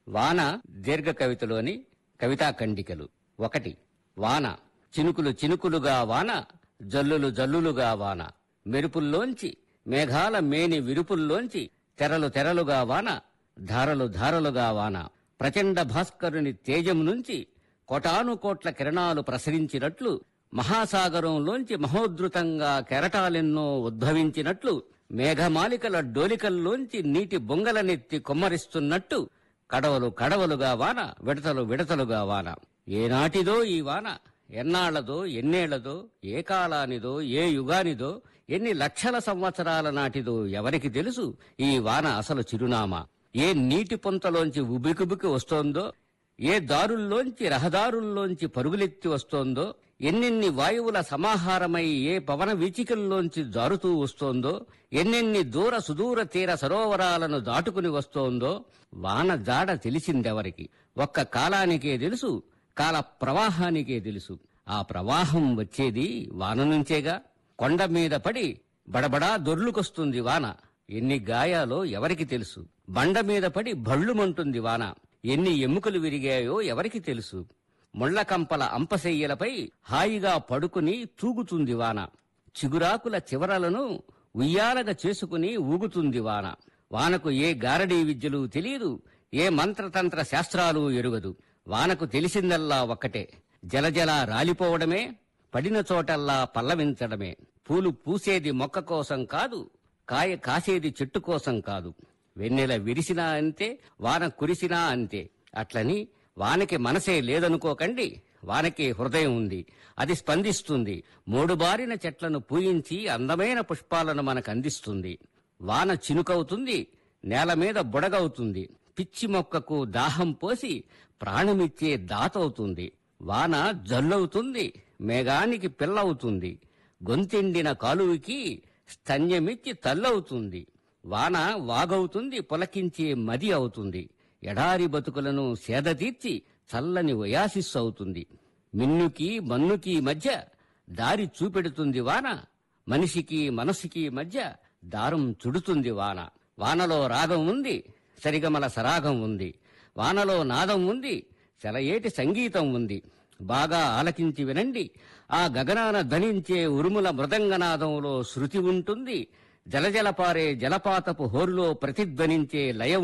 వాన దీర్ఘ కవితలోని కవితా ఖండికలు ఒకటి వాన చినుకులు చినుకులుగా వాన జల్లులు జల్లులుగా వాన మెరుపుల్లోంచి మేఘాల మేని విరుపుల్లోంచి తెరలు తెరలుగా వాన ధారలు ధారలుగా వాన ప్రచండ భాస్కరుని తేజం నుంచి కోటాను కోట్ల కిరణాలు ప్రసరించినట్లు మహాసాగరంలోంచి మహోద్ధృతంగా కెరటాలెన్నో ఉద్భవించినట్లు మేఘమాలికల డోలికల్లోంచి నీటి బొంగలనెత్తి కొమ్మరిస్తున్నట్టు కడవలు కడవలుగా వాన విడతలు విడతలుగా వాన ఏనాటిదో ఈ వాన ఎన్నాళ్లదో ఎన్నేళ్లదో ఏ కాలానిదో ఏ యుగానిదో ఎన్ని లక్షల సంవత్సరాల నాటిదో ఎవరికి తెలుసు ఈ వాన అసలు చిరునామా ఏ నీటి పొంతలోంచి ఉబికుబికి వస్తోందో ఏ దారుల్లోంచి రహదారుల్లోంచి పరుగులెత్తి వస్తోందో ఎన్నెన్ని వాయువుల సమాహారమై ఏ పవన వీచికల్లోంచి జారుతూ వస్తోందో ఎన్నెన్ని దూర సుదూర తీర సరోవరాలను దాటుకుని వస్తోందో వాన జాడ తెలిసిందెవరికి ఒక్క కాలానికే తెలుసు కాల ప్రవాహానికే తెలుసు ఆ ప్రవాహం వచ్చేది వాన నుంచేగా కొండ మీద పడి బడబడా దొర్లుకొస్తుంది వాన ఎన్ని గాయాలో ఎవరికి తెలుసు బండ మీద పడి భళ్ళుమంటుంది వాన ఎన్ని ఎముకలు విరిగాయో ఎవరికి తెలుసు ముళ్లకంపల అంపశయ్యలపై హాయిగా పడుకుని తూగుతుంది వాన చిగురాకుల చివరలను ఉయ్యాలగా చేసుకుని ఊగుతుంది వాన వానకు ఏ గారడీ విద్యలు తెలియదు ఏ మంత్రతంత్ర శాస్త్రాలు ఎరుగదు వానకు తెలిసిందల్లా ఒక్కటే జలజల రాలిపోవడమే పడిన చోటల్లా పల్లవించడమే పూలు పూసేది మొక్క కోసం కాదు కాయ కాసేది చెట్టు కోసం కాదు వెన్నెల విరిసినా అంతే వాన కురిసినా అంతే అట్లని వానకి మనసే లేదనుకోకండి వానకి హృదయం ఉంది అది స్పందిస్తుంది మూడుబారిన చెట్లను పూయించి అందమైన పుష్పాలను మనకు అందిస్తుంది వాన చినుకవుతుంది నేల మీద బుడగవుతుంది పిచ్చి మొక్కకు దాహం పోసి ప్రాణమిచ్చే దాతవుతుంది వాన జల్లవుతుంది మేఘానికి పిల్లవుతుంది గొంతెండిన కాలువకి స్తన్యమిచ్చి తల్లవుతుంది వాన వాగవుతుంది పులకించే మది అవుతుంది ఎడారి బతుకులను సేదతీర్చి చల్లని ఒయాసిస్ అవుతుంది మిన్నుకి మన్నుకి మధ్య దారి చూపెడుతుంది వాన మనిషికి మనసుకి మధ్య దారం చుడుతుంది వాన వానలో రాగం ఉంది సరిగమల సరాగం ఉంది వానలో నాదం ఉంది సెలయేటి సంగీతం ఉంది బాగా ఆలకించి వినండి ఆ గగనాన ధ్వనించే ఉరుముల మృదంగనాదంలో శృతి ఉంటుంది జలజలపారే జలపాతపు హోరులో ప్రతిధ్వనించే లయ